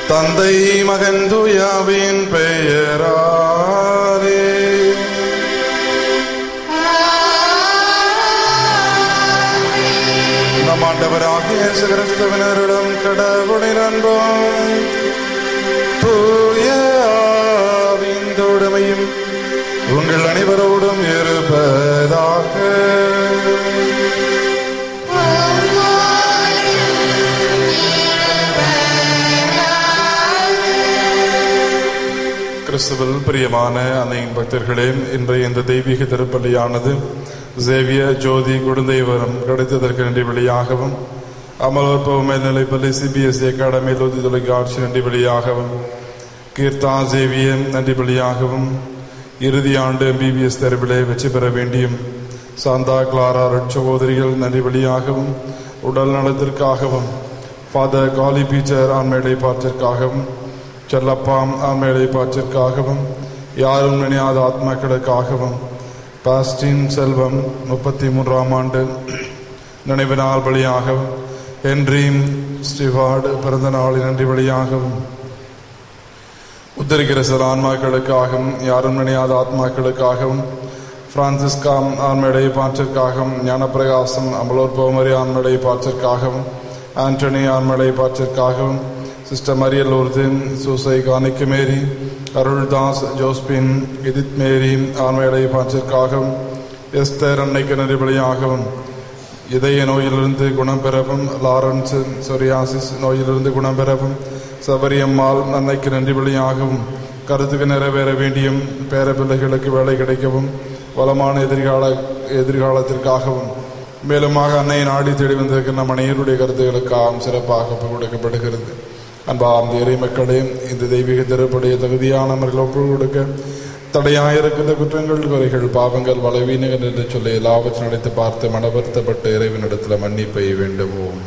தந்தை மகன் தூயாவின் பெயராரே நம் ஆண்டவராகிய இயேசு கிறிஸ்துவினரிடம் கடவுளின் அன்பும் தூய ஆவியின் தோழமையும் உங்கள் அனைவரோடும் இருப்பதாக கிறிஸ்துவில் பிரியமான அன்னையின் பக்தர்களே இன்றைய இந்த தெய்வீக திருப்பலியானது சேவிய ஜோதி குழந்தைவரம் கிடைத்ததற்கு நன்றி வழியாகவும் அமலோற்பவ மேல்நிலை பள்ளி சிபிஎஸ்இ அகாடமி லோதி தொலைக்காட்சி நன்றி வழியாகவும் கீர்த்தா சேவியம் நன்றி வழியாகவும் இறுதி ஆண்டு எம்பிபிஎஸ் தேர்விலே வெற்றி பெற வேண்டியும் சாந்தா கிளாரா ரெட் சகோதரிகள் நன்றி வழியாகவும் உடல் நலத்திற்காகவும் ஃபாதர் காலி பீச்சர் ஆண்மையை பாற்றிற்காகவும் செல்லப்பாம் ஆண்மையை பாற்றிற்காகவும் யாரும் நினையாத ஆத்மாக்களுக்காகவும் பாஸ்டின் செல்வம் முப்பத்தி மூன்றாம் ஆண்டு நினைவு நாள் வழியாகவும் ஹென்றீம் ஸ்டிவார்டு பிறந்த நாளின் நன்றி வழியாகவும் உத்தரிக்கிற சில ஆன்மாக்களுக்காகவும் யாரும் நினையாத ஆத்மாக்களுக்காகவும் பிரான்சிஸ்கா ஆண்மையை பாற்றிற்காகவும் ஞானப்பிரகாசம் அமலோற்பவமரி ஆண்மையை பாற்றிற்காகவும் ஆண்டனி ஆண்மையை பாற்றிற்காகவும் சிஸ்டர் மரியல் உர்தின் சூசை காணிக்கு Mary Aruldas Josephine Edith Mary ஆண்மையை பாற்றிற்காகவும் எஸ்தர் அன்னைக்கு நெறிபடியாகவும் இதய நோயிலிருந்து குணம் பெறவும் லாரன்ஸ் சொரியாசிஸ் நோயிலிருந்து குணம் பெறவும் சபரியம்மாள் அன்னைக்கு நன்றி வழியாகவும் கருத்துக்கு நிறைவேற வேண்டியும் பேர பிள்ளைகளுக்கு வேலை கிடைக்கவும் வளமான எதிர்கால எதிர்காலத்திற்காகவும் மேலுமாக அன்னை நாடி தேடி வந்திருக்கிற நம் அனைவருடைய கருத்துக்களுக்காகவும் சிறப்பாக கொடுக்கப்படுகிறது அன்பாம் இறை மக்களே இந்த தெய்வீக திருப்படைய தகுதியானவர்கள் ஒப்பு கொடுக்க தடையாயிருக்கின்ற குற்றங்கள் குறைகள் பாவங்கள் வளவீனங்கள் என்று சொல்லி எல்லாவற்றையும் நடத்தி பார்த்து மனவருத்தப்பட்ட இறைவனிடத்தில் மன்னிப்பை வேண்டுவோம்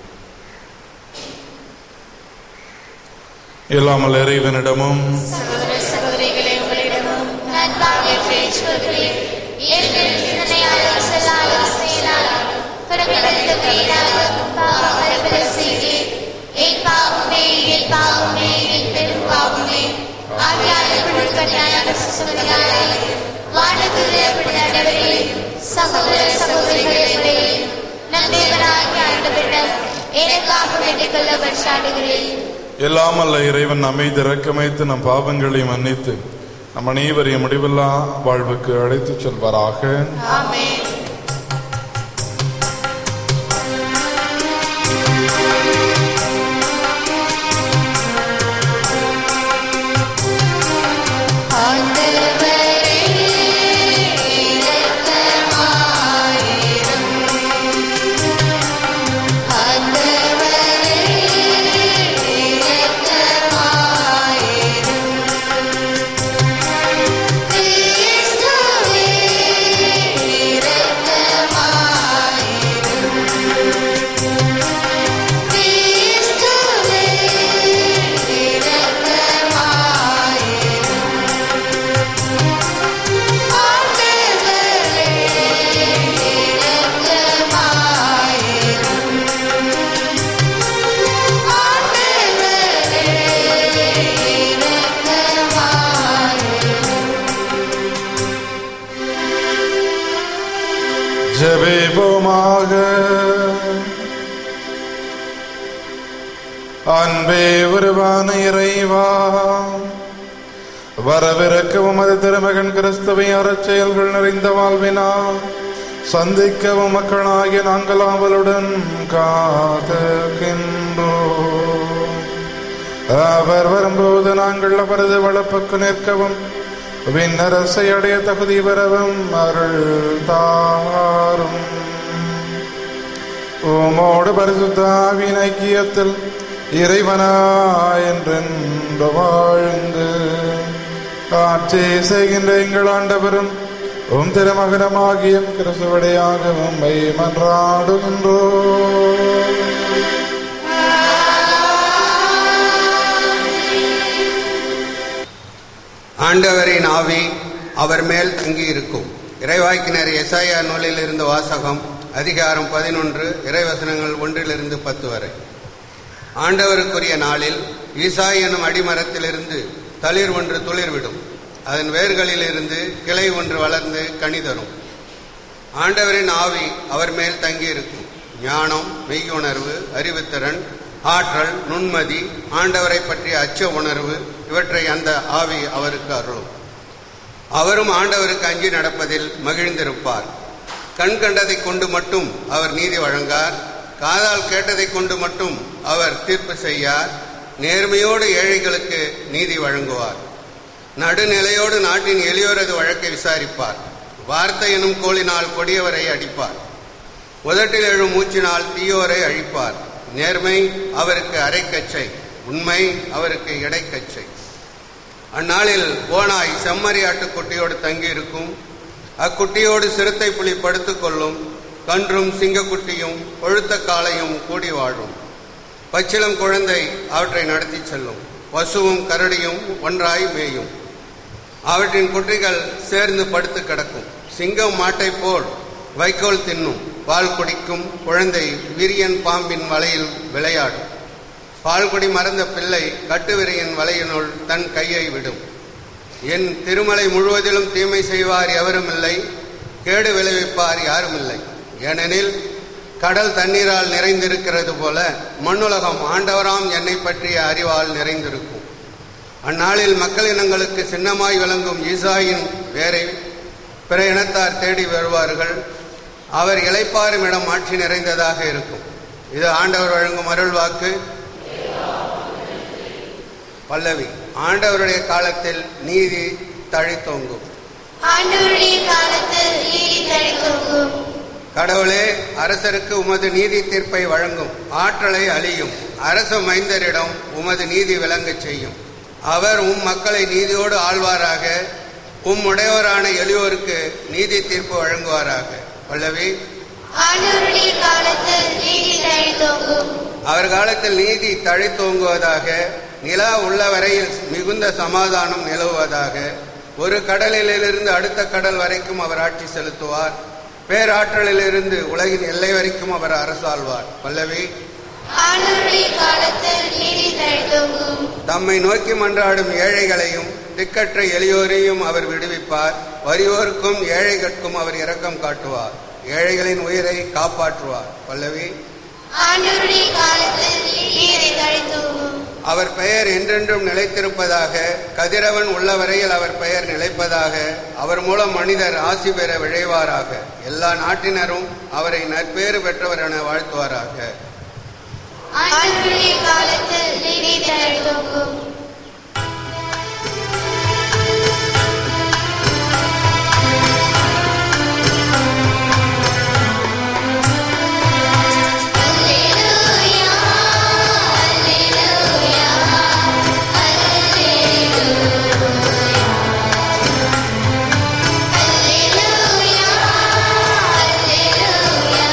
இல்லாமல் இறைவனிடமும் சகோதர சகோதரிகளே உங்களிடமும் நான் பாவியை பேசுவதில்லை ஏற்கனவே சிந்தனையாலும் சொல்லாலும் செயலாலும் கடமைகளுக்கு வீணாகவும் பாவங்களை பெற செய்தேன் என் பாவமே என் பாவமே என் பெரும் பாவமே ஆகியாளர்கள் கட்டாயான சுசமதியாலே வானத்தில் ஏற்படுத்தவரே சகோதர சகோதரிகளே நம் தேவனாகிய ஆண்டவரிடம் எனக்காக வேண்டிக் கொள்ள பற்றாடுகிறேன் எல்லாம் அல்ல இறைவன் நம்மை திறக்கமைத்து நம் பாவங்களை மன்னித்து நம் அனைவரையும் முடிவில்லா வாழ்வுக்கு அழைத்துச் செல்வாராக ஆமென் ஜெபிப்போமாக அன்பே உருவான இறைவா வரவிருக்கவும் அது திருமகன் கிறிஸ்துவை அறச்செயல்கள் நிறைந்த வாழ்வினா சந்திக்கவும் மக்களாகிய நாங்கள் ஆவலுடன் காத்திருக்கின்றோம் அவர் வரும்போது நாங்கள் அவரது வளப்புக்கு நிற்கவும் விண்ணரசை அடைய தகுதி பெறவும் அருள் தாரும் உமோடு பரிசுத்தாவின் ஐக்கியத்தில் இறைவனா என்றென்று வாழ்ந்து ஆட்சி செய்கின்ற எங்கள் ஆண்டவரும் உம் திருமகனமாகிய கிறிஸ்துவடையாக உம்மை மன்றாடுகின்றோம் ஆண்டவரின் ஆவி அவர் மேல் தங்கி இருக்கும் இறைவாய்க்கினர் எசாயா நூலில் இருந்து வாசகம் அதிகாரம் பதினொன்று இறைவசனங்கள் ஒன்றிலிருந்து பத்து வரை ஆண்டவருக்குரிய நாளில் ஈசாய் எனும் அடிமரத்திலிருந்து தளிர் ஒன்று துளிர்விடும் அதன் வேர்களிலிருந்து கிளை ஒன்று வளர்ந்து கனி தரும் ஆண்டவரின் ஆவி அவர் மேல் தங்கியிருக்கும் ஞானம் மெய்யுணர்வு அறிவுத்திறன் ஆற்றல் நுண்மதி ஆண்டவரை பற்றிய அச்ச உணர்வு இவற்றை அந்த ஆவி அவருக்கு அருளும் அவரும் ஆண்டவருக்கு அஞ்சி நடப்பதில் மகிழ்ந்திருப்பார் கண் கண்டதை கொண்டு மட்டும் அவர் நீதி வழங்கார் காதால் கேட்டதை கொண்டு மட்டும் அவர் தீர்ப்பு செய்யார் நேர்மையோடு ஏழைகளுக்கு நீதி வழங்குவார் நடுநிலையோடு நாட்டின் எளியோரது வழக்கை விசாரிப்பார் வார்த்தை எனும் கோலினால் கொடியவரை அடிப்பார் உதட்டில் எழும் மூச்சினால் தீயோரை அழிப்பார் நேர்மை அவருக்கு அரைக்கச்சை உண்மை அவருக்கு இடைக்கச்சை அந்நாளில் ஓனாய் செம்மறி ஆட்டுக்குட்டியோடு தங்கியிருக்கும் அக்குட்டியோடு சிறுத்தை புலி படுத்துக் கொள்ளும் கன்றும் சிங்கக்குட்டியும் கொழுத்த காளையும் கூடி வாழும் பச்சிளம் குழந்தை அவற்றை நடத்தி செல்லும் பசுவும் கரடியும் ஒன்றாய் மேயும் அவற்றின் குட்டிகள் சேர்ந்து படுத்து கிடக்கும் சிங்கம் மாட்டைப் போல் வைக்கோல் தின்னும் பால் குடிக்கும் குழந்தை விரியன் பாம்பின் வலையில் விளையாடும் பால்குடி மறந்த பிள்ளை கட்டுவிரியின் வலையினுள் தன் கையை விடும் என் திருமலை முழுவதிலும் தீமை செய்வார் எவரும் இல்லை கேடு விளைவிப்பார் யாரும் இல்லை ஏனெனில் கடல் தண்ணீரால் நிறைந்திருக்கிறது போல மண்ணுலகம் ஆண்டவராம் என்னை பற்றிய அறிவால் நிறைந்திருக்கும் அந்நாளில் மக்களினங்களுக்கு சின்னமாய் விளங்கும் ஈசாயின் வேரை பிற இனத்தார் தேடி வருவார்கள் அவர் இளைப்பாறும் இடம் ஆட்சி நிறைந்ததாக இருக்கும் இது ஆண்டவர் வழங்கும் அருள் வாக்கு பல்லவி ஆண்டவருடைய காலத்தில் நீதி தழைத்தோங்கும் ஆண்டவருடைய காலத்தில் நீதி தழைத்தோங்கும் கடவுளே அரசருக்கு உமது நீதி தீர்ப்பை வழங்கும் ஆற்றலை அழியும் அரச மைந்தரிடம் உமது நீதி விளங்கச் செய்யும் அவர் உம் மக்களை நீதியோடு ஆழ்வாராக உம் உடையவரான எளியோருக்கு நீதி தீர்ப்பு வழங்குவாராக பல்லவி ஆண்டவருடைய காலத்தில் நீதி தழைத்தோங்கும் அவர் காலத்தில் நீதி தழைத்தோங்குவதாக நிலா உள்ள வரையில் மிகுந்த சமாதானம் நிலவுவதாக ஒரு கடலிலிருந்து அடுத்த கடல் வரைக்கும் அவர் ஆட்சி செலுத்துவார் பேராற்றலிலிருந்து உலகின் எல்லை வரைக்கும் அவர் அரசாழ்வார் பல்லவி ஆண்டவருடைய காலத்தில் நீதி தழைத்தோங்கும் தம்மை நோக்கி மன்றாடும் ஏழைகளையும் திக்கற்ற எளியோரையும் அவர் விடுவிப்பார் வறியோருக்கும் ஏழைகட்கும் அவர் இரக்கம் காட்டுவார் ஏழைகளின் உயிரை காப்பாற்றுவார் பல்லவி ஆண்டவருடைய காலத்தில் நீதி தழைத்தோங்கும் அவர் பெயர் என்றென்றும் நிலைத்திருப்பதாக கதிரவன் உள்ள வரையில் அவர் பெயர் நிலைப்பதாக அவர் மூலம் மனிதர் ஆசி பெற விழைவாராக எல்லா நாட்டினரும் அவரை நற்பேறு பெற்றவர் என வாழ்த்துவாராக ஆண்டவருடைய காலத்தில் நீதி தழைத்தோங்கும் அல்லேலூயா அல்லேலூயா அல்லேலூயா அல்லேலூயா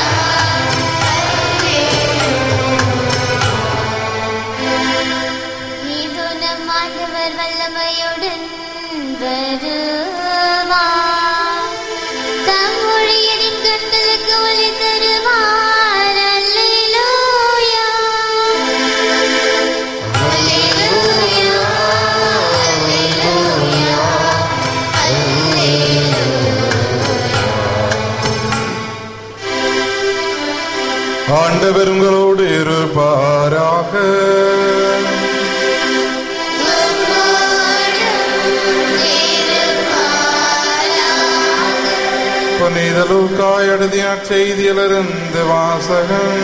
இதோ நம் ஆண்டவர் வல்லமையுடன் வருவார் தம் ஊழியரின் கண்களுக்கு ஒளி தருவார் அல்லேலூயா அல்லேலூயா அல்லேலூயா ஆண்டவர் உங்களோடு இருப்பாராக புனித லூக்காய் எழுதிய செய்தியிலிருந்து வாசகம்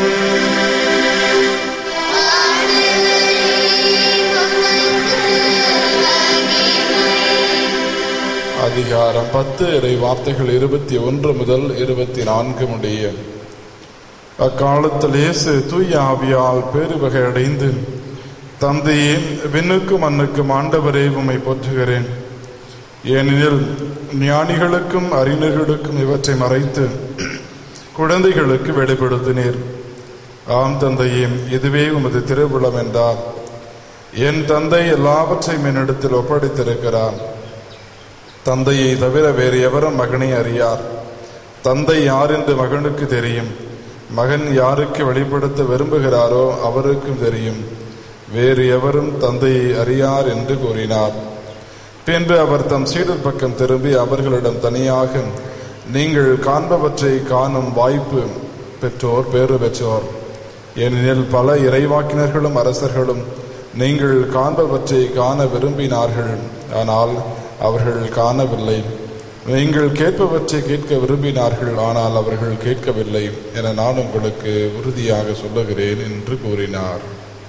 அதிகாரம் பத்து இறை வார்த்தைகள் இருபத்தி ஒன்று முதல் இருபத்தி நான்கு முடிய அக்காலத்தில் இயேசு தூய ஆவியால் பேருவகை அடைந்து தந்தையே விண்ணுக்கும் மண்ணுக்கும் ஆண்டவரே உம்மை போற்றுகிறேன் ஏனெனில் ஞானிகளுக்கும் அறிஞர்களுக்கும் இவற்றை மறைத்து குழந்தைகளுக்கு வெளிப்படுத்தினீர் ஆம் தந்தையே இதுவே உமது திருவிழம் என்றார் என் தந்தை எல்லாவற்றையும் என்னிடத்தில் ஒப்படைத்திருக்கிறார் தந்தையை தவிர வேறு எவரும் மகனை அறியார் தந்தை யார் என்று மகனுக்கு தெரியும் மகன் யாருக்கு வெளிப்படுத்த விரும்புகிறாரோ அவருக்கும் தெரியும் வேறு எவரும் தந்தையை அறியார் என்று கூறினார் பின்பு அவர் தம் சீடர் பக்கம் திரும்பி அவர்களிடம் தனியாக நீங்கள் காண்பவற்றை காணும் வாய்ப்பு பெற்றோர் பேறு பெற்றோர் ஏனெனில் பல இறைவாக்கினர்களும் அரசர்களும் நீங்கள் காண்பவற்றை காண விரும்பினார்கள் ஆனால் அவர்கள் காணவில்லை நீங்கள் கேட்பவற்றை கேட்க விரும்பினார்கள் ஆனால் அவர்கள் கேட்கவில்லை என நான் உங்களுக்கு உறுதியாக சொல்லுகிறேன் என்று கூறினார்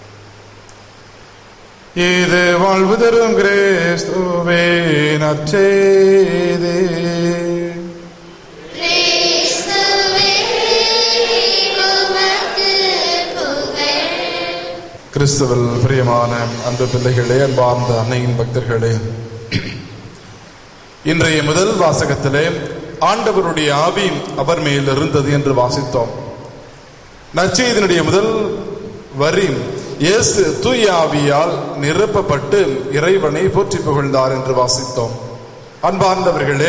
இது வாழ்வு தரும் கிரேஸ்துவே நற்செய்தி கிறிஸ்துவே உமக்கு புகழ் கிறிஸ்துவில் பிரியமான அன்பு பிள்ளைகளே அன்பார்ந்த அன்னையின் பக்தர்களே இன்றைய முதல் வாசகத்திலே ஆண்டவருடைய ஆவி அவர் மேல் இருந்தது என்று வாசித்தோம் நற்செய்தியினுடைய முதல் வரி இயேசு தூய ஆவியால் நிரப்பப்பட்டு இறைவனை போற்றி புகழ்ந்தார் என்று வாசித்தோம் அன்பார்ந்தவர்களே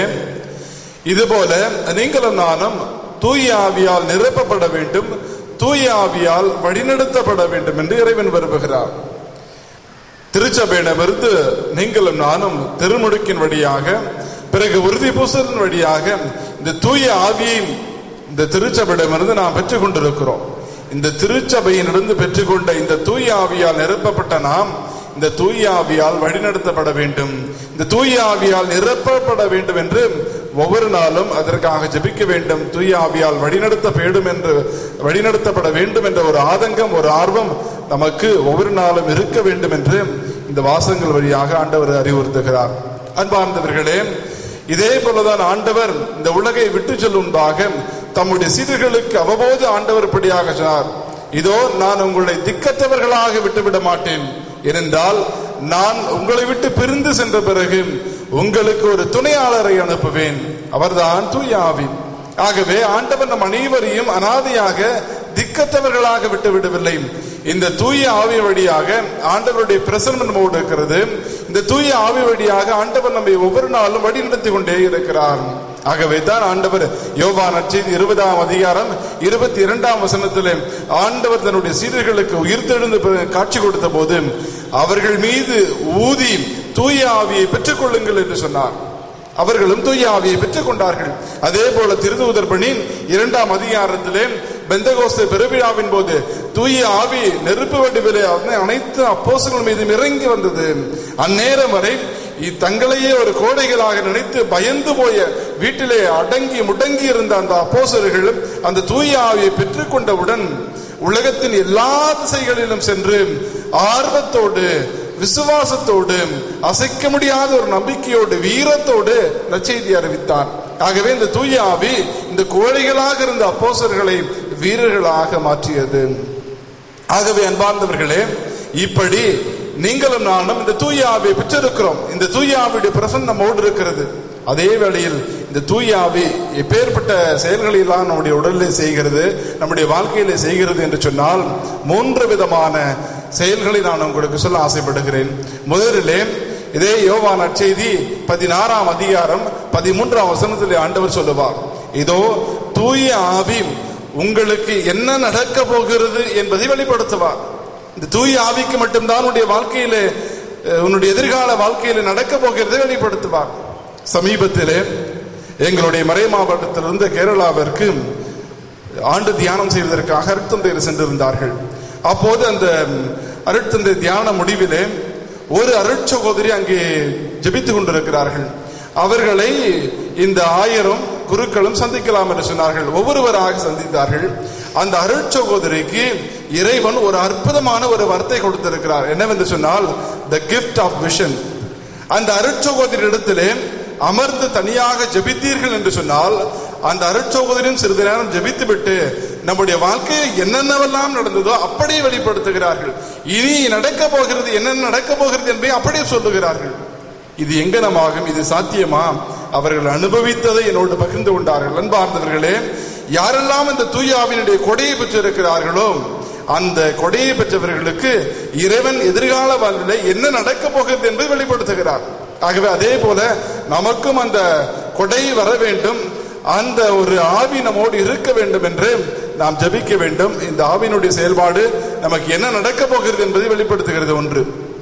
இதுபோல நீங்களும் நானும் தூய ஆவியால் நிரப்பப்பட வேண்டும் தூய ஆவியால் வழிநடத்தப்பட வேண்டும் என்று இறைவன் விரும்புகிறார் திருச்சபையிடமிருந்து நீங்களும் நானும் திருமுடுக்கின் வழியாக பிறகு உறுதி பூசலின் வழியாக இந்த தூய ஆவியை இந்த திருச்சபையிடமிருந்து நாம் பெற்றுக் கொண்டிருக்கிறோம் இந்த திருச்சபையிலிருந்து பெற்றுக்கொண்ட இந்த தூய ஆவியால் நிரப்பப்பட்ட நாம் இந்த தூய ஆவியால் வழிநடத்தப்பட வேண்டும் இந்த தூய ஆவியால் நிரப்பப்பட வேண்டும் என்று ஒவ்வொரு நாளும் அதற்காக ஜெபிக்க வேண்டும் தூய ஆவியால் வழிநடத்த வேண்டும் என்று வழிநடத்தப்பட வேண்டும் என்ற ஒரு ஆதங்கம் ஒரு ஆர்வம் நமக்கு ஒவ்வொரு நாளும் இருக்க வேண்டும் என்று இந்த வாசகங்கள் வழியாக ஆண்டவர் அறிவுறுத்துகிறார் அன்பார்ந்தவர்களே இதே போலதான் ஆண்டவர் இந்த உலகை விட்டு செல்லும்பாக தம்முடைய சீடர்களுக்கு அவ்வப்போது ஆண்டவர் இப்படியாக சொன்னார் இதோ நான் உங்களை திக்கற்றவர்களாக விட்டுவிட மாட்டேன் ஏனென்றால் நான் உங்களை விட்டு பிரிந்து சென்ற பிறகு உங்களுக்கு ஒரு துணையாளரை அனுப்புவேன் அவர்தான் தூய ஆவி ஆகவே ஆண்டவர் நம் அனைவரையும் அனாதையாக திக்கற்றவர்களாக விட்டு விடவில்லை இந்த தூய ஆவி வழியாக ஆண்டவருடைய பிரசன்னம் நம்மோடு இருக்கிறது இந்த தூய ஆவி வழியாக ஆண்டவர் நம்மை ஒவ்வொரு நாளும் வழிநடத்தி கொண்டே இருக்கிறார் ஆகவே தான் ஆண்டவர் யோவா நற்செய்தி இருபதாம் அதிகாரம் இருபத்தி இரண்டாம் வசனத்திலே ஆண்டவர் தன்னுடைய சீடர்களுக்கு உயிர்த்தெழுந்து பிறகு காட்சி கொடுத்த போது அவர்கள் மீது ஊதி தூய ஆவியை பெற்றுக் கொள்ளுங்கள் என்று சொன்னார் அவர்களும் தூய ஆவியை பெற்றுக் கொண்டார்கள் அதே போல திருதூதர் பணி இரண்டாம் அதிகாரத்திலே பெந்தகோஸ்து பெருவிழாவின் போது தூய ஆவி நெருப்பு வடிவிலே அனைத்து அப்போசங்கள் மீதும் இறங்கி வந்தது அந்நேரம் வரை இ- தங்களையே ஒரு கோடைகளாக நினைத்து பயந்து போய வீட்டிலே அடங்கி முடங்கி இருந்த அந்த அப்போசர்கள் அந்த தூய ஆவியை பெற்றுக்கொண்டவுடன் உலகத்தின் எல்லா திசைகளிலும் சென்று ஆர்வத்தோடு விசுவாசத்தோடு அசைக்க முடியாத ஒரு நம்பிக்கையோடு வீரத்தோடு நற்செய்தி அறிவித்தார் ஆகவே இந்த தூய ஆவி இந்த கோழைகளாக இருந்த அப்போசர்களை வீரர்களாக மாற்றியது ஆகவே அன்பார்ந்தவர்களே இப்படி நீங்களும் நானும் இந்த தூய ஆவியை பெற்றிருக்கிறோம் இந்த தூய ஆவியுடைய பிரசன்னம் நம்மோடு இருக்கிறது அதே வேளையில் இந்த தூய ஆவி எப்பேற்பட்ட செயல்களை எல்லாம் நம்முடைய உடலிலே செய்கிறது நம்முடைய வாழ்க்கையிலே செய்கிறது என்று சொன்னால் மூன்று விதமான செயல்களை நான் உங்களுக்கு சொல்ல ஆசைப்படுகிறேன் முதலிலே இதே யோவா நற்செய்தி பதினாறாம் அதிகாரம் பதிமூன்றாம் வசனத்திலே ஆண்டவர் சொல்லுவார் இதோ தூய ஆவி உங்களுக்கு என்ன நடக்க போகிறது என்பதை வெளிப்படுத்துவார் இந்த தூய ஆவிக்கு மட்டும்தான் உன்னுடைய வாழ்க்கையிலே அஹ், உன்னுடைய எதிர்கால வாழ்க்கையிலே நடக்க போகிறதை வெளிப்படுத்துவார் சமீபத்திலே எங்களுடைய மறை மாவட்டத்திலிருந்து கேரளாவிற்கு ஆண்டு தியானம் செய்வதற்காக அருட்தந்தையர் சென்றிருந்தார்கள் அப்போது அந்த அருட்தந்தை தியான முடிவிலே ஒரு அருட்சகோதரி அங்கே ஜெபித்துக் கொண்டிருக்கிறார்கள் அவர்களை இந்த ஆயிரம் குருக்களும் சந்திக்கலாம் என்று சொன்னார்கள் ஒவ்வொருவராக சந்தித்தார்கள் அந்த அருட்சகோதரிக்கு இறைவன் ஒரு அற்புதமான ஒரு வார்த்தை கொடுத்திருக்கிறார் என்னவென்று சொன்னால் த கிஃப்ட் ஆஃப் விஷன் அந்த அருட்சகோதரி இடத்திலே அமர்ந்து தனியாக ஜெபித்தீர்கள் என்று சொன்னால் அந்த அருட்சகோதரியும் சிறிது நேரம் ஜெபித்து விட்டு நம்முடைய வாழ்க்கையில் என்னென்னவெல்லாம் நடந்ததோ அப்படியே வெளிப்படுத்துகிறார்கள் இனி நடக்க போகிறது என்னென்ன நடக்க போகிறது என்பதை அப்படியே சொல்லுகிறார்கள் இது எங்கனமாகும் இது சாத்தியமா அவர்கள் அனுபவித்ததை என்னோடு பகிர்ந்து கொண்டார்கள் அன்பார்ந்தவர்களே யாரெல்லாம் இந்த தூய ஆவியினுடைய கொடையை பெற்றிருக்கிறார்களோ அந்த கொடையை பெற்றவர்களுக்கு இறைவன் எதிர்கால வாழ்விலே என்ன நடக்க போகிறது என்பதை வெளிப்படுத்துகிறார் ஆகவே அதே போல நமக்கும் அந்த கொடை வர வேண்டும் அந்த ஒரு ஆவி நம்மோடு இருக்க வேண்டும் என்று நாம் ஜெபிக்க வேண்டும் இந்த ஆவியினுடைய செயல்பாடு நமக்கு என்ன நடக்க போகிறது என்பதை வெளிப்படுத்துகிறது ஒன்று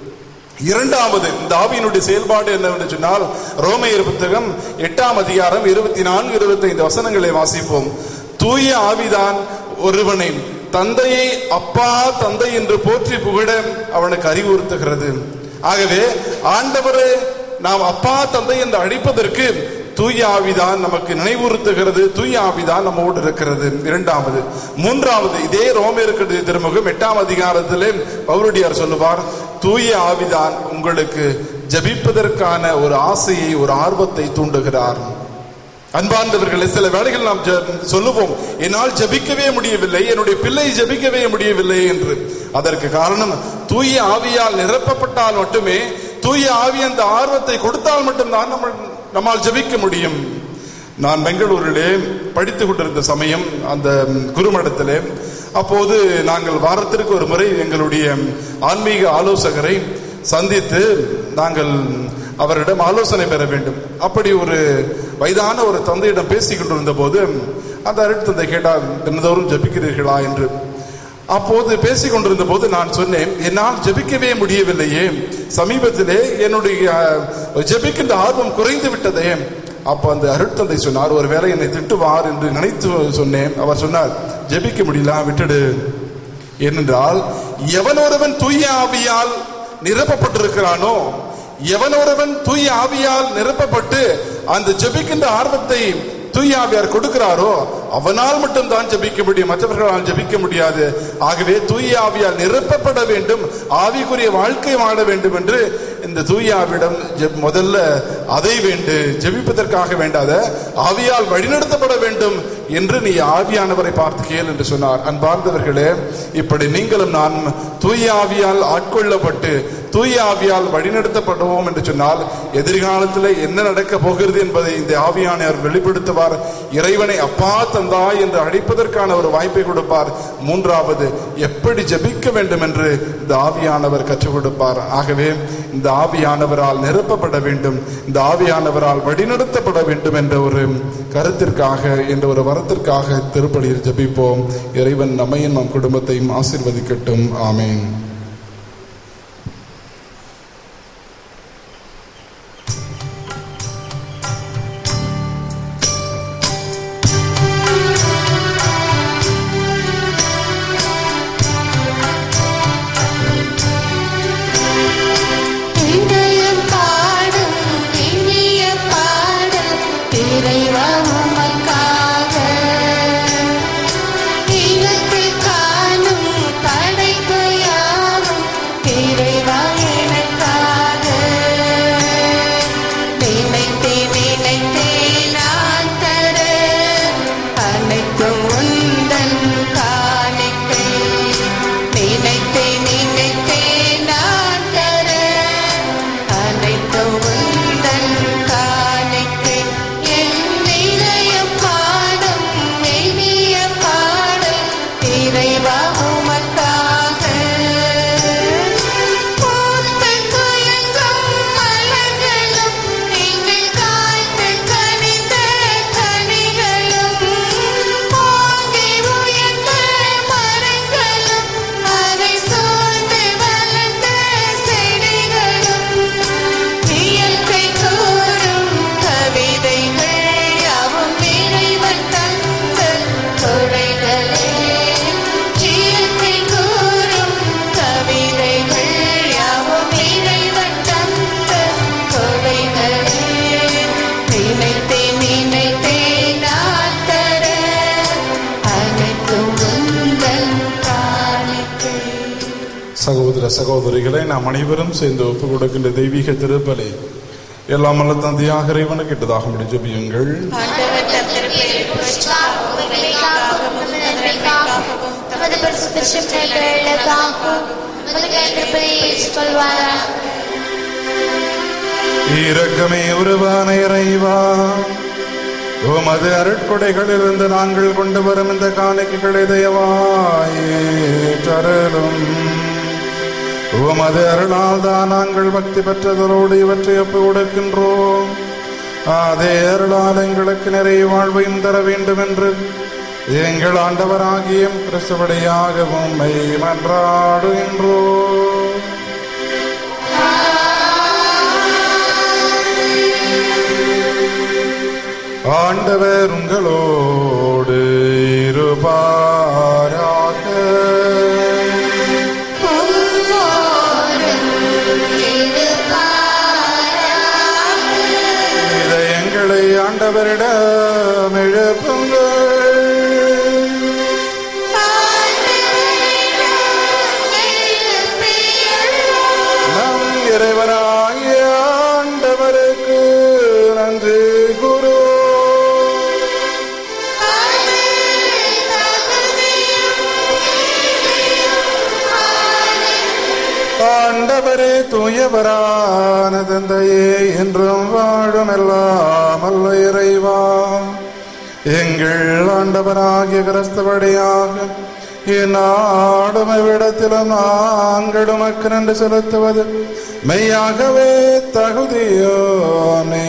இரண்டாவது இந்த ஆவியினுடைய செயல்பாடு என்னவென்று சொன்னால் ரோமையர் புத்தகம் எட்டாம் அதிகாரம் இருபத்தி நான்கு இருபத்தி ஐந்து வசனங்களை வாசிப்போம் தூய ஆவிதான் ஒருவனை தந்தையை அப்பா தந்தை என்று போற்றி புகழ அவனுக்கு அறிவுறுத்துகிறது ஆகவே ஆண்டவரே நாம் அப்பா தந்தை என்று அழைப்பதற்கு தூய ஆவிதான் நமக்கு நினைவுறுத்துகிறது தூய ஆவிதான் நம்மோடு இருக்கிறது இரண்டாவது மூன்றாவது இதே ரோமேற்கு திருமுகம் எட்டாம் அதிகாரத்திலே பவுரடியார் சொல்லுவார் தூய ஆவிதான் உங்களுக்கு ஜபிப்பதற்கான ஒரு ஆசையை ஒரு ஆர்வத்தை தூண்டுகிறார் அன்பார்ந்தவர்களே சில வேளைகள் நாம் ஜெ- சொல்லுவோம் என்னால் ஜெபிக்கவே முடியவில்லை என்னுடைய பிள்ளை ஜெபிக்கவே முடியவில்லை என்று அதற்கு காரணம் தூய ஆவியால் நிரப்பப்பட்டால் மட்டுமே தூய ஆவி அந்த ஆர்வத்தை கொடுத்தால் மட்டும்தான் நம்ம நம்மால் ஜெபிக்க முடியும் நான் பெங்களூரிலே படித்துக் கொண்டிருந்த சமயம் அந்த குருமடத்திலே அப்போது நாங்கள் வாரத்திற்கு ஒரு முறை எங்களுடைய ஆன்மீக ஆலோசகரை சந்தித்து நாங்கள் அவரிடம் ஆலோசனை பெற வேண்டும் அப்படி ஒரு வயதான ஒரு தந்தையிடம் பேசிக் கொண்டிருந்த போது அந்த அருட்தந்தை கேட்டார் தினந்தோறும் ஜபிக்கிறீர்களா என்று அப்போது பேசிக் கொண்டிருந்த போது நான் சொன்னேன் என்னால் ஜெபிக்கவே முடியவில்லையே சமீபத்திலே என்னுடைய அஹ், ஜெபிக்கின்ற ஆர்வம் குறைந்து விட்டதே அப்ப அந்த அருட்தந்தை சொன்னார் ஒருவேளை என்னை திட்டுவார் என்று நினைத்து சொன்னேன் அவர் சொன்னார் ஜெபிக்க முடியல விட்டுடு ஏனென்றால் எவன் ஒருவன் தூய ஆவியால் நிரப்பப்பட்டிருக்கிறானோ எவன் ஒருவன் தூய ஆவியால் நிரப்பப்பட்டு அந்த ஜெபிக்கின்ற ஆர்வத்தை தூய ஆவியார் கொடுக்கிறாரோ அவனால் மட்டும்தான் ஜெபிக்க முடியும் மற்றவர்களால் ஜெபிக்க முடியாது ஆகவே தூய ஆவியால் நிரப்பப்பட வேண்டும் ஆவிக்குரிய வாழ்க்கை வாழ வேண்டும் என்று இந்த தூய ஆவியிடம் ஜெப்- முதல்ல அதை வேண்டு ஜெபிப்பதற்காக வேண்டாத ஆவியால் வழிநடத்தப்பட வேண்டும் என்று நீ ஆவியானவரை பார்த்து கேள் என்று சொன்னார் அன்பார்ந்தவர்களே இப்படி நீங்களும் நான் தூய ஆவியால் ஆட்கொள்ளப்பட்டு தூய ஆவியால் வழிநடத்தப்படுவோம் என்று சொன்னால் எதிர்காலத்தில் என்ன நடக்க போகிறது என்பதை இந்த ஆவியானவர் வெளிப்படுத்துவார் இறைவனை அப்பா தந்தாய் என்று அழைப்பதற்கான ஒரு வாய்ப்பை கொடுப்பார் மூன்றாவது எப்படி ஜெபிக்க வேண்டும் என்று இந்த ஆவியானவர் கற்றுக் கொடுப்பார் ஆகவே இந்த ஆவியானவரால் நிரப்பப்பட வேண்டும் இந்த ஆவியானவரால் வழிநடத்தப்பட வேண்டும் என்ற ஒரு கருத்திற்காக என்ற ஒரு வரத்திற்காக திருப்பலியில் ஜெபிப்போம் இறைவன் நம்மையும் நம் குடும்பத்தையும் ஆசீர்வதிக்கட்டும் ஆமென் இன்றையம் பாடும் இனிய பாடல் இறைவா உமக்காக. இனத்தில் காணும் படைப்பு யாவும் இறைவா எனக்காக. நினைத்தேன் நினைத்தேன் நான் தர அனைத்தும் உந்தன் காணிக்கை நினைத்தேன் நினைத்தேன் நான் தர அனைத்தும் உந்தன் காணிக்கை என் இதயம் பாடும் இனிய பாடல் இறைவா உமக்காக பூத்து குலுங்கும் மலர்களும் நீங்கள் காய்த்து கனிந்த கனிகளும் ஓங்கி உயர்ந்த மரங்களும் அதை சூழ்ந்து வளர்ந்த செடிகளும் இயற்கை கூறும் கவிதைகள் யாவும் இறைவன் தந்த கொடைகளே இயற்கை கூறும் கவிதைகள் யாவும் இறைவன் தந்த கொடைகளே நினைத்தேன் நினைத்தேன் நான் தர அனைத்தும் உந்தன் காணிக்கை சகோதர சகோதரிகளை நாம் அனைவரும் சேர்ந்து ஒப்பு கொடுக்கின்ற தெய்வீக திருப்பலை எல்லாம் அல்ல தந்தையாக இறைவனுக்கு கிட்டதாக முடிஞ்சபியுங்கள் ஆண்டவர் தம் திருப்பெயரை புகழ்ச்சிக்காகவும், உங்களுக்காகவும், உமது நன்மைக்காகவும், தமது பரிசுத்த சிற்றர்களுக்காகவும், உமது கைவிடுப்பதை ஏற்றுக்கொள்வாராக. இரக்கமே உருவான இறைவா உமது அருட்கொடைகளிலிருந்து நாங்கள் கொண்டு வரும் இந்த காணிக்கைகளை தயவாயே தரலும் உமது அருளால் தான் நாங்கள் பக்தி பெற்றதரோடு இவற்றை ஒப்பு கொடுக்கின்றோம் அதே அருளால் எங்களுக்கு நிறைய வாழ்வையும் தர வேண்டும் என்று எங்கள் ஆண்டவராகிய கிறிஸ்துவடியாக உம்மை மன்றாடுகின்றோ ஆண்டவர் உங்களோடு இருப்பாராக இதயங்களை ஆண்டவரிடம் எழுப்புங்கள் நம் இறைவனாகிய ஆண்டவருக்கு நன்றி குரு ஆண்டவரே தூயவரான தந்தையே என்றும் வாழும் எல்லாம் அல்ல இறைவா எங்கள் ஆண்டவராகிய கிறிஸ்தவடியாக இந்நாடும் இவ்விடத்திலும் நாங்கள் உமக்கு நன்றி செலுத்துவது மெய்யாகவே தகுதியோனே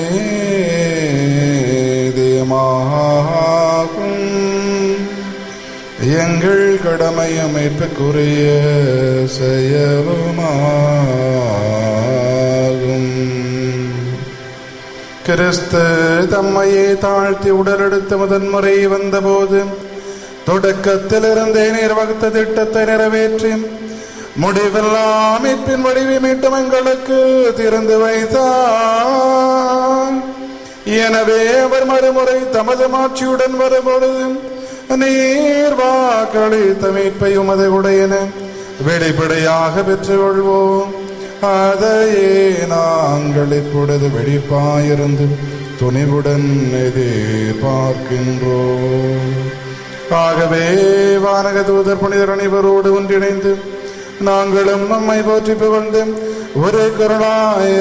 தேமாகும் எங்கள் கடமை அமைப்புக்குரிய செயலுமாகும் கிறிஸ்து தம்மையே தாழ்த்தி உடலெடுத்து முதன்முறை வந்தபோது தொடக்கத்திலிருந்தே நீர் வகுத்த திட்டத்தை நிறைவேற்றி முடிவெல்லாம் அமைப்பின் வடிவை மீட்டும் எங்களுக்கு திறந்து வைத்தார் எனவே அவர் மறுமுறை தமது மாட்சியுடன் வரும்பொழுது நீர் வாக்களித்த மீட்பை உமது உடையன வெளிப்படையாக பெற்றுக்கொள்வோம் அதையே நாங்கள் இப்பொழுது வெடிப்பாயிருந்து துணிவுடன் எதிர்பார்க்கின்றோம் ஆகவே வானக தூதர் புனிதர் அனைவரோடு ஒன்றிணைந்து நாங்களும் நம்மை போற்றி புகழ்ந்து ஒரு குரலாய்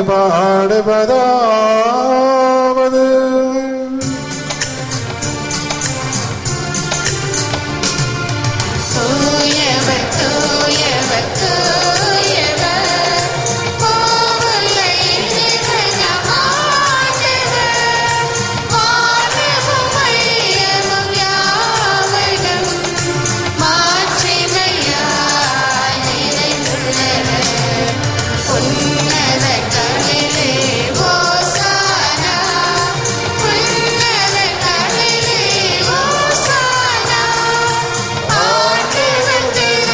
பாடுவதாவது தூயவர் தூயவர் தூயவர் கோவிலின் நிகழமானவர் வானமும் மையமும் யாவரும் மாட்சிமையாய் நிறைந்துள்ளவர் உன்னதங்களிலே ஓசானா உன்னதங்களிலே ஓசானா ஆண்டவர்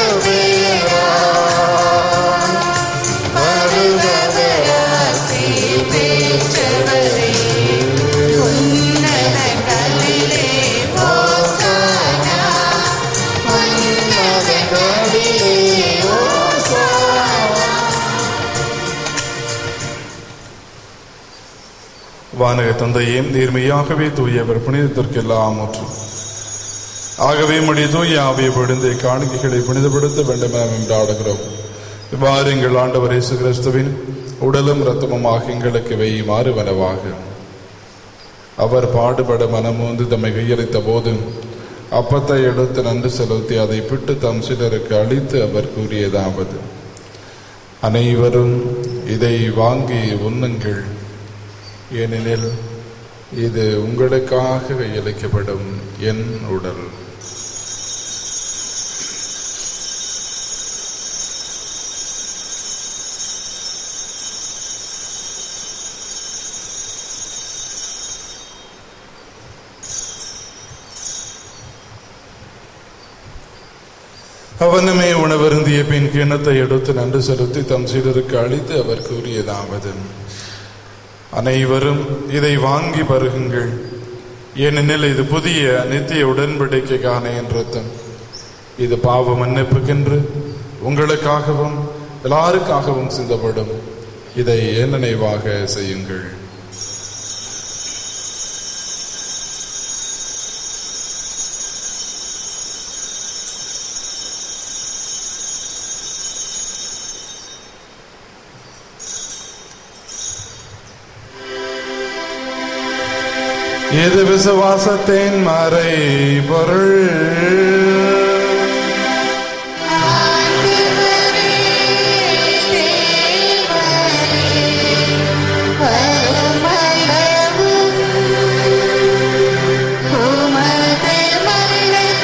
திருப்பெயரால் வருபவராசி பெற்றவரே உன்னதங்களிலே ஓசானா உன்னதங்களிலே ஓசானா வானக தந்தையும் நேர்மையாகவே தூயவர் புனிதத்திற்கெல்லாம் முற்று ஆகவே முடி தூய ஆவியை பொழுந்து காணிக்கைகளை புனிதப்படுத்த வேண்டும் என கொண்டாடுகிறோம் இவ்வாறு எங்கள் ஆண்டவர் இயேசு கிறிஸ்துவின் உடலும் இரத்தமுமாக எங்களுக்கு இவை மாறுவனவாக அவர் பாடுபட மனமூந்து தம்மை கையளித்த போது அப்பத்தை எடுத்து நன்று செலுத்தி அதை பிட்டு தம் சிலருக்கு அளித்து அவர் கூறியதாவது அனைவரும் இதை வாங்கி உண்ணுங்கள் ஏனெனில் இது உங்களுக்காக கையளிக்கப்படும் என் உடல் அவனுமே உணவருந்திய பின் கிண்ணத்தை எடுத்து நன்று செலுத்தி தம் சீடருக்கு அளித்து அவர் கூறியதாவது அனைவரும் இதை வாங்கி பருகுங்கள் ஏனெனில் இது புதிய நித்திய உடன்படிக்கைக்கான என் ரத்தம் இது பாவ மன்னிப்புக்கென்று உங்களுக்காகவும் எல்லாருக்காகவும் சிந்தப்படும் இதை என் நினைவாக செய்யுங்கள் இது விசுவாசத்தின் மறை பொருள் ஆண்டவரே தேவரே வருமளவும் உமது மரணத்தையும்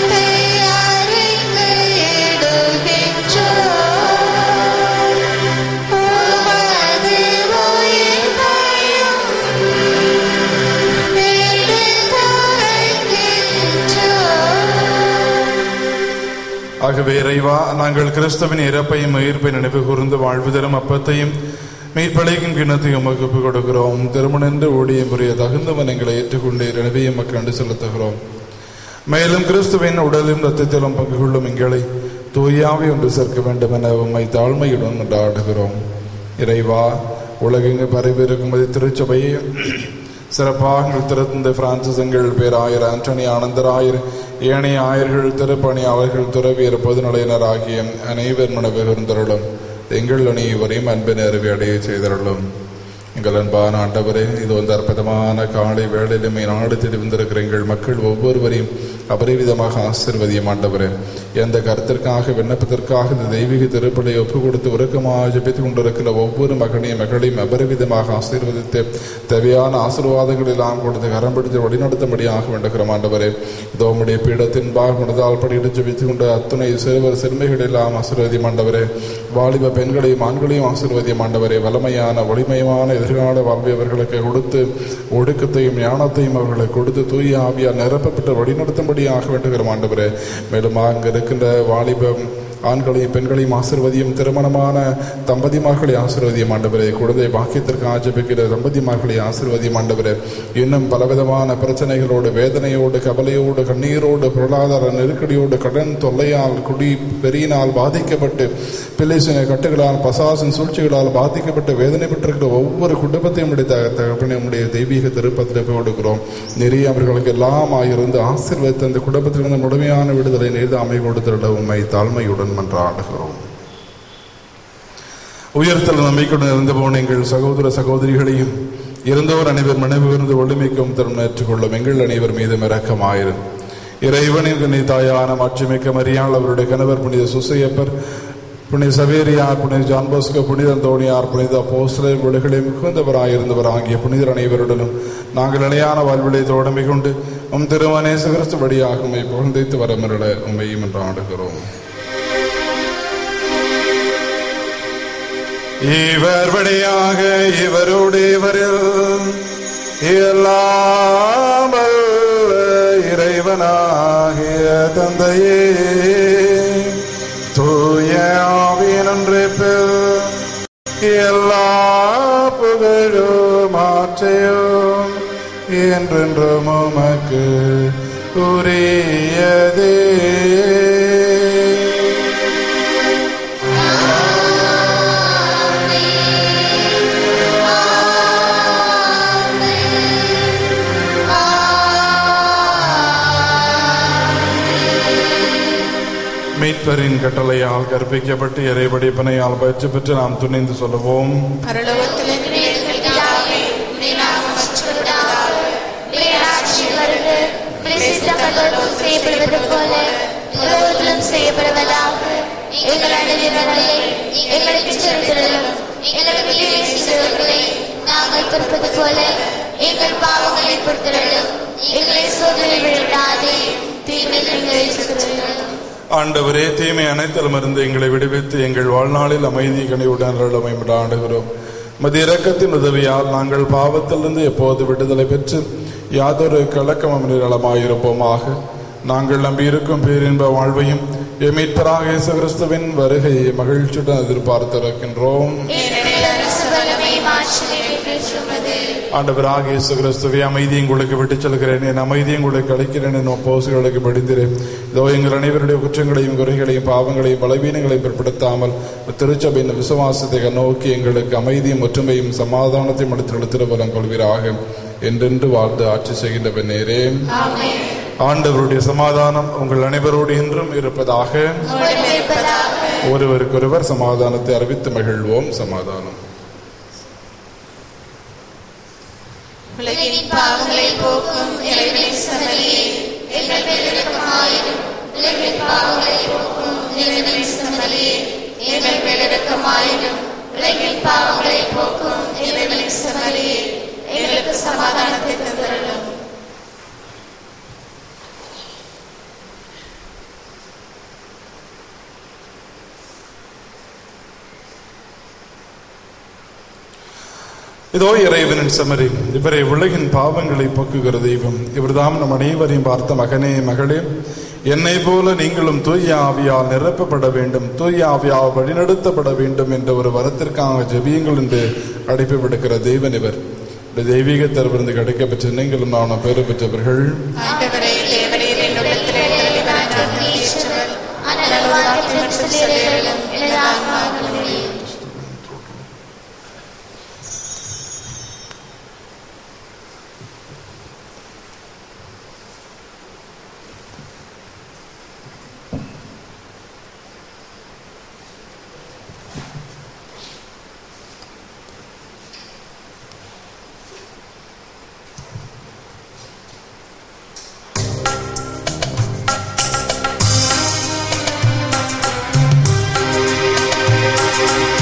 ஆகவே இறைவா நாங்கள் கிறிஸ்துவின் இறப்பையும் உயிர்ப்பை நினைவு கூர்ந்து வாழ்வு தரும் அப்பத்தையும் மீட்பழைக்கும் கிண்ணத்தையும் உமக்கு ஒப்புக் கொடுக்கிறோம் திருமணென்று ஊழியம் புரிய தகுந்தவன் எங்களை ஏற்றுக்கொண்டு எனவே எமக்கு நன்றி செலுத்துகிறோம் மேலும் கிறிஸ்துவின் உடலும் ரத்தத்திலும் பங்கு கொள்ளும் எங்களை தூயாவை ஒன்று சேர்க்க வேண்டும் என உம்மை தாழ்மையுடன் கொண்டாடுகிறோம் இறைவா உலகெங்கு பரவிருக்கும் அது திருச்சபையை சிறப்பாக திறந்த பிரான்சிஸ் எங்கள் பேராயர் ஆண்டனி ஆனந்தராயர் ஏனைய ஆயர்கள் திருப்பணி அவர்கள் துறவியர் பொதுநிலையினர் ஆகிய அனைவர் மனவிருந்தருளும் எங்கள் அனைவரையும் அன்பின் அறிவை அடைய செய்தருளும் எங்கள் அன்பான ஆண்டவரே இது வந்து அற்புதமான காலை வேளையிலுமே நாடு தேடி வந்திருக்கிற எங்கள் மக்கள் ஒவ்வொருவரையும் அபரிவிதமாக ஆசிர்வதியும் ஆண்டவரே எந்த கருத்திற்காக விண்ணப்பத்திற்காக இந்த தெய்வீக திருப்பலியை ஒப்பு கொடுத்து உருக்கமாக ஜெபித்துக் கொண்டிருக்கிற ஒவ்வொரு மகனையும் மகளையும் அபரிவிதமாக ஆசீர்வதித்து தேவையான ஆசீர்வாதங்கள் எல்லாம் கொடுத்து கரம் பிடித்து வழிநடத்தும்படியாக வேண்டுகிறோம் ஆண்டவரே இதோ உம்முடைய பீடத்தின் பாக முனதால் படியிட்டு ஜெபித்துக் கொண்டு அத்துணை சிறுவர் சிறுமைகள் எல்லாம் ஆசீர்வதியும் ஆண்டவரே வாலிப பெண்களையும் ஆண்களையும் ஆசீர்வதியும் ஆண்டவரே வலிமையான வலிமையான எதிர்கால வாழ்வை அவர்களுக்கு கொடுத்து ஒடுக்கத்தையும் ஞானத்தையும் அவர்களுக்கு கொடுத்து தூய ஆவியால் நிரப்பப்பட்டு வழிநடத்தும்படியாக வேண்டுகிறோம் ஆண்டவரே மேலும் அங்கு இருக்கின்ற வாலிபம் ஆண்களையும் பெண்களையும் ஆசிர்வதியும் திருமணமான தம்பதிமார்களை ஆசிர்வதியும் ஆண்டவரே குழந்தை பாக்கியத்திற்கு ஆஜபிக்கிற தம்பதிமார்களை ஆசிர்வதியும் ஆண்டவரே இன்னும் பலவிதமான பிரச்சனைகளோடு வேதனையோடு கவலையோடு கண்ணீரோடு பொருளாதார நெருக்கடியோடு கடன் தொல்லையால் குடி பெரியினால் பாதிக்கப்பட்டு பிள்ளைசின கட்டுகளால் பசாசின் சூழ்ச்சிகளால் பாதிக்கப்பட்டு வேதனை பெற்றிருக்கிற ஒவ்வொரு குடும்பத்தையும் உடைய த- தகப்பனே உடைய தெய்வீக திருப்பத்தில் போய் கொடுக்கிறோம் நிறைய அவர்களுக்கு எல்லாம் இருந்து ஆசீர்வதித்து அந்த குடும்பத்திலிருந்து முழுமையான விடுதலை நீர் அமை கொடுத்துள்ள உண்மை தாழ்மையுடன் மன்றாடுகிறோம் உயர்த்தல் நம்பிக்கையுடன் இருந்து போன எங்கள் சகோதர சகோதரிகளையும் இருந்தோர் அனைவர் மனைவி இருந்து ஒளிமிக்கும் திறன் ஏற்றுக்கொள்ளும் எங்கள் அனைவர் மீதும் இரக்கமாயிரும் இறைவனின் கனி தாயான மாட்சிமிக்க மரியாள் அவருடைய கணவர் புனித சுசையப்பர் புனித சவேரியார் புனித ஜான் போஸ்கோ புனித அந்தோணியார் புனித போஸ்டர் ஒளிகளை மிகுந்தவராயிருந்தவர் ஆகிய புனிதர் அனைவருடனும் நாங்கள் நிலையான வாழ்விலை தோழமை கொண்டு உம் திருமணேச கிறிஸ்து வழியாக உம்மை புகழ்ந்தைத்து வரமிருட உண்மையும் என்று ஆடுகிறோம் இவர் வழியாக இவரோடு இவரில் எல்லாம் வல்ல இறைவனாகிய தந்தையே தூய ஆவியின் ஒன்றிப்பில் எல்லா புகழும் ஆற்றையும் என்றென்றும் உமக்கு உரியதே மீட்பரின் கட்டளையால் கற்பிக்கப்பட்டு இறைவடிப்பனையால் பயிற்சி பெற்று நாம் துணிந்து சொல்லுவோம் பரலோகத்தில் இருக்கிற எங்கள் பிதாவே, உம்முடைய நாமம் மகிமைப்படுவதாக. உம்முடைய ராஜ்யம் வருக. உம்முடைய சித்தம் பரலோகத்தில் செய்யப்படுவது போல உலகத்திலும் செய்யப்படுவதாக. எங்கள் அனுதினங்களை எங்களுக்கு செலுத்துதலும் எங்களுக்கு தீமை செய்தவர்களை நாங்கள் பொறுப்பது போல எங்கள் பாவங்களை பொறுத்தலும் எங்களை சோதனை விடாதே தீமை எங்களை சுற்றுகளும் ஆண்டவரே தீமை அனைத்திலும் இருந்து எங்களை விடுவித்து எங்கள் வாழ்நாளில் அமைதி கனிவுடன் அருளமை ஆடுகிறோம் மது இரக்கத்தின் உதவியால் நாங்கள் பாவத்திலிருந்து எப்போது விடுதலை பெற்று யாதொரு கலக்கமும் நிரளமாயிருப்போமாக நாங்கள் நம்பியிருக்கும் பேரின்ப வாழ்வையும் எமீட்பராக இயேசு கிறிஸ்துவின் வருகையை மகிழ்ச்சியுடன் எதிர்பார்த்திருக்கின்றோம் ஏனெனில் அரசு வல்லமை மாட்சிமை பெற்றுள்ளது ஆண்டவராக இயேசு கிறிஸ்துவை அமைதி உங்களுக்கு விட்டுச் செல்கிறேன் என் அமைதி உங்களுக்கு அளிக்கிறேன் என் போசுகளுக்கு படிந்திரேன் இதோ எங்கள் அனைவருடைய குற்றங்களையும் குறைகளையும் பாவங்களையும் பலவீனங்களையும் பிற்படுத்தாமல் திருச்சபையின் விசுவாசத்தை நோக்கி எங்களுக்கு அமைதியும் ஒற்றுமையும் சமாதானத்தையும் அளித்துள்ள திருவலம் கொள்வீராக என்றென்று வாழ்ந்து ஆட்சி செய்கின்ற பெண்ணேரே ஆண்டவருடைய சமாதானம் உங்கள் அனைவரோடு என்றும் இருப்பதாக உங்களுடன் இருப்பதாக ஒருவருக்கொருவர் சமாதானத்தை அறிவித்து மகிழ்வோம் சமாதானம் உலகின் பாவங்களை போக்கும் இறைவனின் சமரியே எங்கள் மேல் இரக்கமாயிரும் உலகின் பாவங்களை போக்கும் இறைவனின் சமரியே எங்கள் மேல் இரக்கமாயிரும் உலகின் பாவங்களை போக்கும் இறைவனின் சமரியே எங்களுக்கு சமாதானத்தை தந்தரலும் இதோ இறைவனின் செமரி இவரை உலகின் பாவங்களை போக்குகிற தெய்வம் இவர்தாம் நம் அனைவரையும் பார்த்த மகனே மகளே என்னை போல நீங்களும் தூய ஆவியால் நிரப்பப்பட வேண்டும் தூய ஆவியால் வழிநடத்தப்பட வேண்டும் என்ற ஒரு வரத்திற்காக ஜெபியுங்கள் என்று அழைப்பு விடுக்கிற தெய்வன் இவர் இந்த தெய்வீக தரவிருந்து கிடைக்கப்பெற்ற நீங்களும் நானும் பெரு பெற்றவர்கள் ஆண்டவரே தேவரீர் என்னுள்ளத்தில் எழுந்தருளி வர நான் ஏற்றவர் ஆனால் வார்த்தை மட்டும் சொல்லியருளும் எனது ஆன்மாவிலே ஆ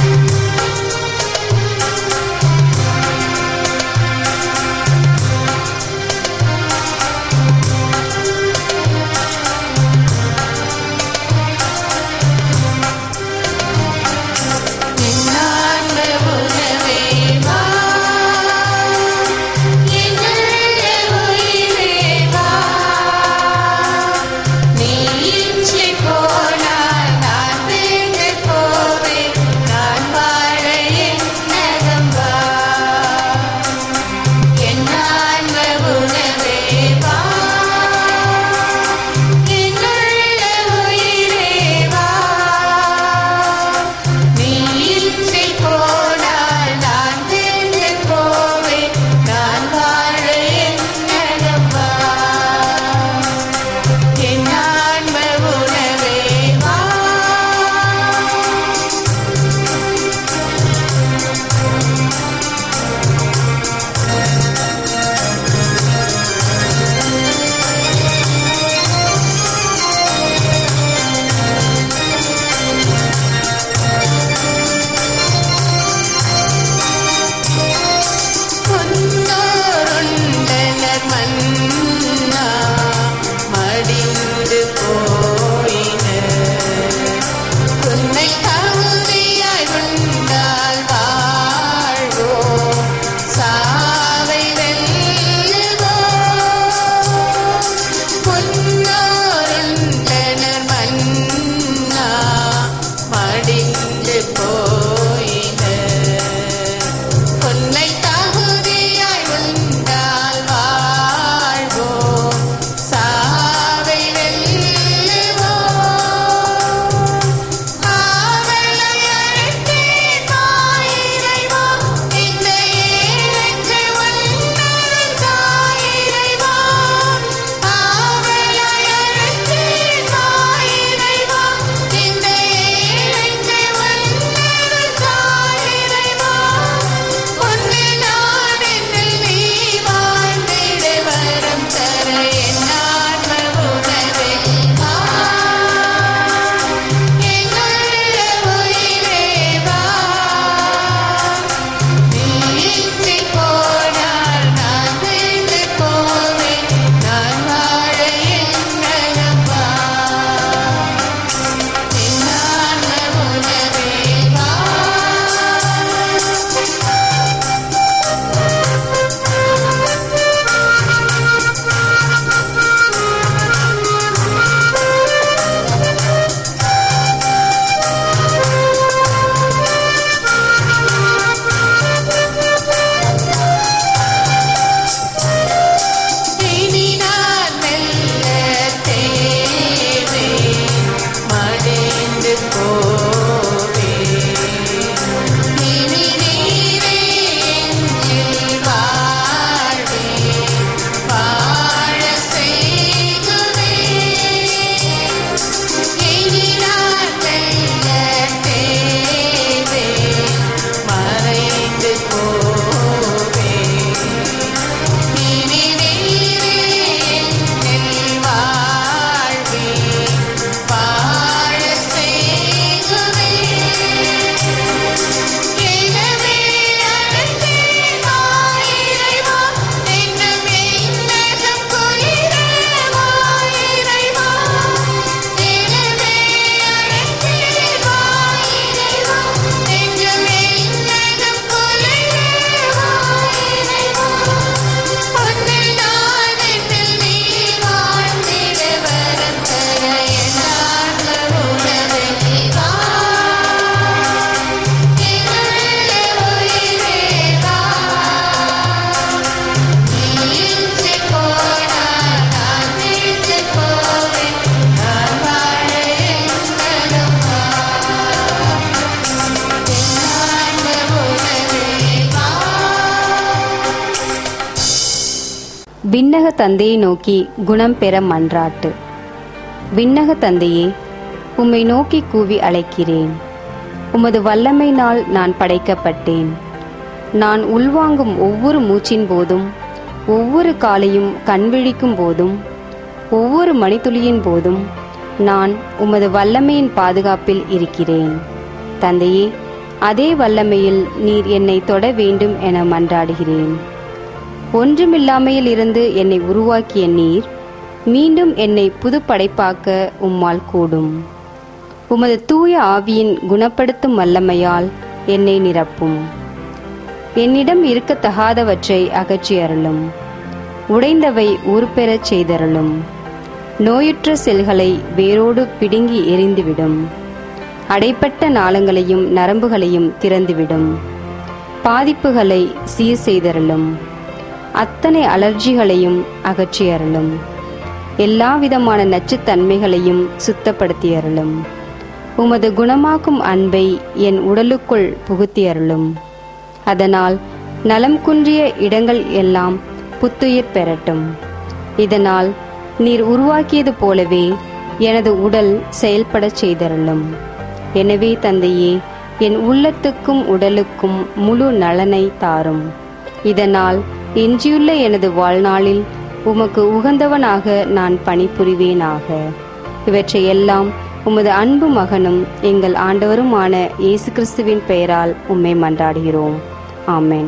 விண்ணக தந்தையை நோக்கி குணம் பெற மன்றாட்டு விண்ணக தந்தையே உம்மை நோக்கி கூவி அழைக்கிறேன் உமது வல்லமையினால் நான் படைக்கப்பட்டேன் நான் உள்வாங்கும் ஒவ்வொரு மூச்சின் போதும் ஒவ்வொரு காலையும் கண்விழிக்கும் போதும் ஒவ்வொரு மணித்துளியின் போதும் நான் உமது வல்லமையின் பாதுகாப்பில் இருக்கிறேன் தந்தையே அதே வல்லமையில் நீர் என்னை தொட வேண்டும் என மன்றாடுகிறேன் ஒன்றுமில்லாமையில் இருந்து என்னை உருவாக்கிய நீர் மீண்டும் என்னை புது படைப்பாக்க உம்மால் கூடும் உமது தூய ஆவியின் குணப்படுத்தும் வல்லமையால் என்னை நிரப்பும் என்னிடம் இருக்கத்தகாதவற்றை அகற்றி அருளும் உடைந்தவை ஊர்பெறச் செய்தருளும் நோயுற்ற செல்களை வேரோடு பிடுங்கி எரிந்துவிடும் அடைப்பட்ட நாளங்களையும் நரம்புகளையும் திறந்துவிடும் பாதிப்புகளை சீர் செய்தருளும் அத்தனை அலர்ஜிகளையும் அகற்றி அருளும் எல்லா விதமான நச்சுத்தன்மைகளையும் சுத்தப்படுத்தி அருளும் உமது குணமாக்கும் அன்பை என் உடலுக்குள் புகுத்தி அருளும் அதனால் நலம் குன்றிய இடங்கள் எல்லாம் புத்துயிர் பெறட்டும் இதனால் நீர் உருவாக்கியது போலவே எனது உடல் செயல்படச் செய்தருளும் எனவே தந்தையே என் உள்ளத்துக்கும் உடலுக்கும் முழு நலனை தாரும் இதனால் எஞ்சியுள்ள எனது வாழ்நாளில் உமக்கு உகந்தவனாக நான் பணிபுரிவேனாக இவற்றை எல்லாம் உமது அன்பு மகனும் எங்கள் ஆண்டவருமான இயேசு கிறிஸ்துவின் பெயரால் உம்மை மன்றாடுகிறோம் ஆமென்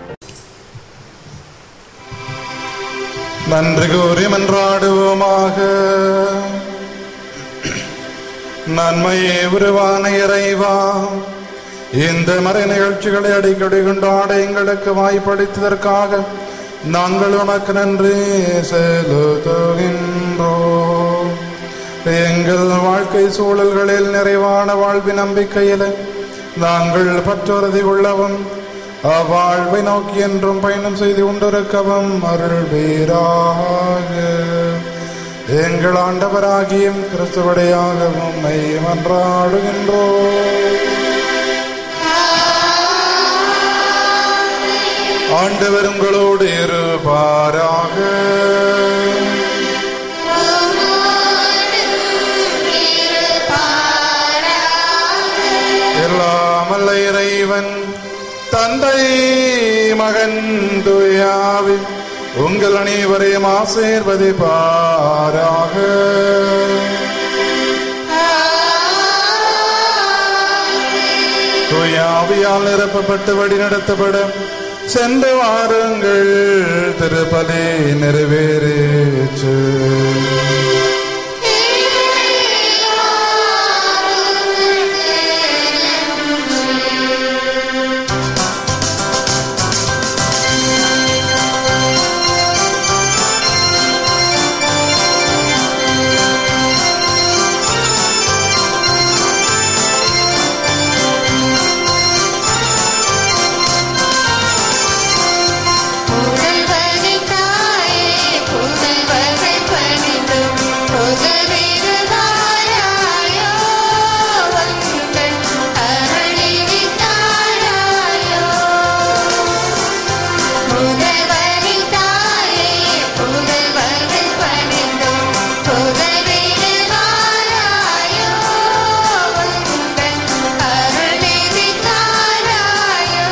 நன்றி கூறி மன்றாடுவோமாக நன்மையே உருவான இறைவா இந்த மறை நிகழ்ச்சிகளை அடிக்கடி கொண்டாட எங்களுக்கு வாய்ப்பளித்ததற்காக நாங்கள் உனக்கு நன்றி செலுத்துகின்றோம் எங்கள் வாழ்க்கை சூழல்களில் நிறைவான வாழ்வின் நம்பிக்கையில நாங்கள் பற்றுறுதி உள்ளவும் அவ்வாழ்வை நோக்கி என்றும் பயணம் செய்து கொண்டிருக்கவும் அருள் வீராக எங்கள் ஆண்டவராகிய கிறிஸ்துவடையாக உம்மை மன்றாடுகின்றோம் ஆண்டவர் உங்களோடு இருப்பாராக எல்லாம் அல்ல இறைவன் தந்தை மகன் துயாவி உங்கள் அனைவரையும் ஆசீர்வதிப்பாராக துயாவியால் நிரப்பப்பட்டு வழி நடத்தப்பட சென்று வாருங்கள் திருப்பலி நிறைவேறேச்சு புகழ்வரின் தாயே, புகழ்வர்கள் பணிந்தும் புகழ்விருவாராயோ, வந்தன் அருளினின் தாராயோ. புகழ்வரின் தாயே, புகழ்வர்கள் பணிந்தும் புகழ்விருவாராயோ, வந்தன் அருளினின் தாராயோ.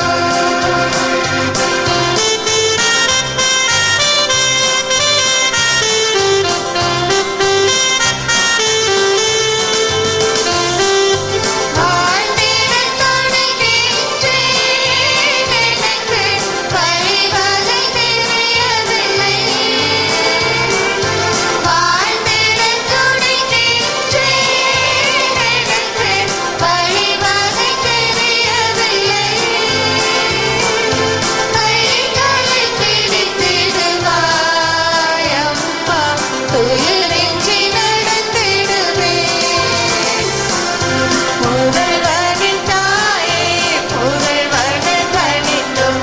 வாழ்ந்திடத் துணைக்கின்றேன் எனக்கு வழிவகை தெரியவில்லை. வாழ்ந்திடத் துணைக்கின்றேன் எனக்கு வழிவகை தெரியவில்லை. கைகளை பிடித்திடுவாய் அம்மா, துயரின்றி நடந்திடுவேன் புகழ்வரின் தாயே, புகழ்வர்கள் பணிந்தும்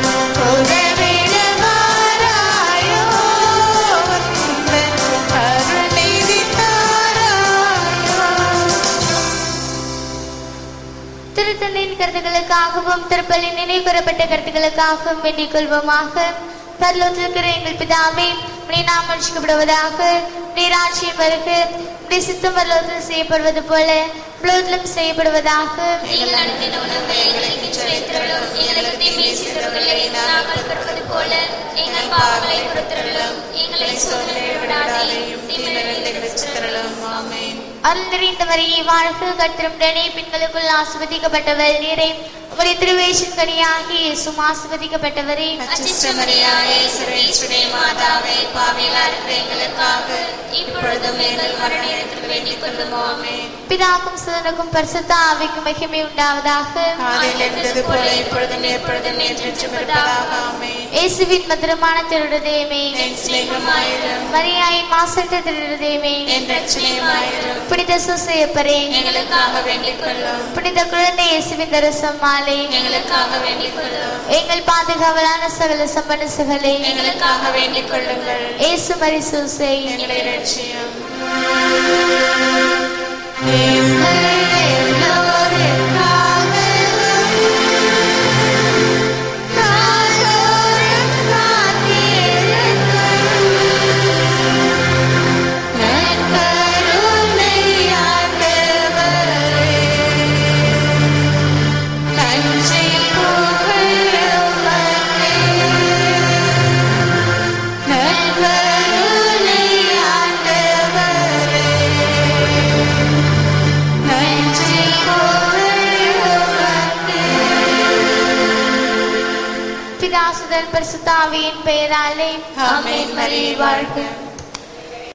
புகழ்விடுவாராயோ, வந்தன் அருள்நிதி தாராயோ. திருத்தந்தையின் கருத்துக்களுக்காகவும் திருப்பலி நினைவுகூரப்பட்ட கருத்துக்களுக்காகவும் வேண்டிக் கொள்வோமாக பரலோகத்திற்கிற எங்கள் பிதாவே உடைய நாம் ரட்சிக்கப்படுவதாக உடைய ராட்சியம் வருக உடைய சித்தம் பரலோகத்தில் செய்யப்படுவது போல புலோகத்திலும் செய்யப்படுவதாக நீங்கள் அனுப்பின உணவை எங்களுக்கு செலுத்திரலும் எங்களுக்கு தீமை செய்தவர்களை நாங்கள் பெறுவது போல எங்கள் பாவங்களை பொறுத்திரலும் எங்களை சோதனை விடாதையும் தீமையிலிருந்து ரட்சித்தரலும் ஆமென் அருள் நிறைந்த வரையை வாழ்க கத்திரமுடனே பெண்களுக்குள் ஆசிர்வதிக்கப்பட்டவர் நீரே உடைய திருவேஷன் கனியாகி இயேசும் ஆசிர்வதிக்கப்பட்டவரே அச்சிஷ்டமரியாயே சுரேஸ்வரே மாதாவே பாவிலா இருக்கிற எங்களுக்காக இப்பொழுதும் எங்கள் மரண நேரத்தில் வேண்டிக் கொள்ளும் ஆமென் பிதாக்கும் சுதனுக்கும் பரிசுத்த ஆவிக்கும் மகிமை உண்டாவதாக ஆதியில் இருந்தது போல இப்பொழுதும் எப்பொழுதும் நேற்றிருப்பதாக ஆமென் இயேசுவின் மதுரமான திருடதேமே என் சிநேகமாயிரும் மரியாயின் மாசற்ற திருடதேமே என் ரட்சணையுமாயிரும் புனித சுசையப்பரே எங்களுக்காக வேண்டிக் கொள்ளும் புனித குழந்தை இயேசுவின் தரசம்மாளே எங்களுக்காக வேண்டிக் கொள்ளும் எங்கள் பாதுகாவலான சகல சம்பனசுகளே எங்களுக்காக வேண்டிக் கொள்ளுங்கள் இயேசு மரி சூசை எங்களை ரட்சியும் பிதாசுதன் பரிசுத்தாவியின் பெயராலே ஆமென் மரியே வாழ்க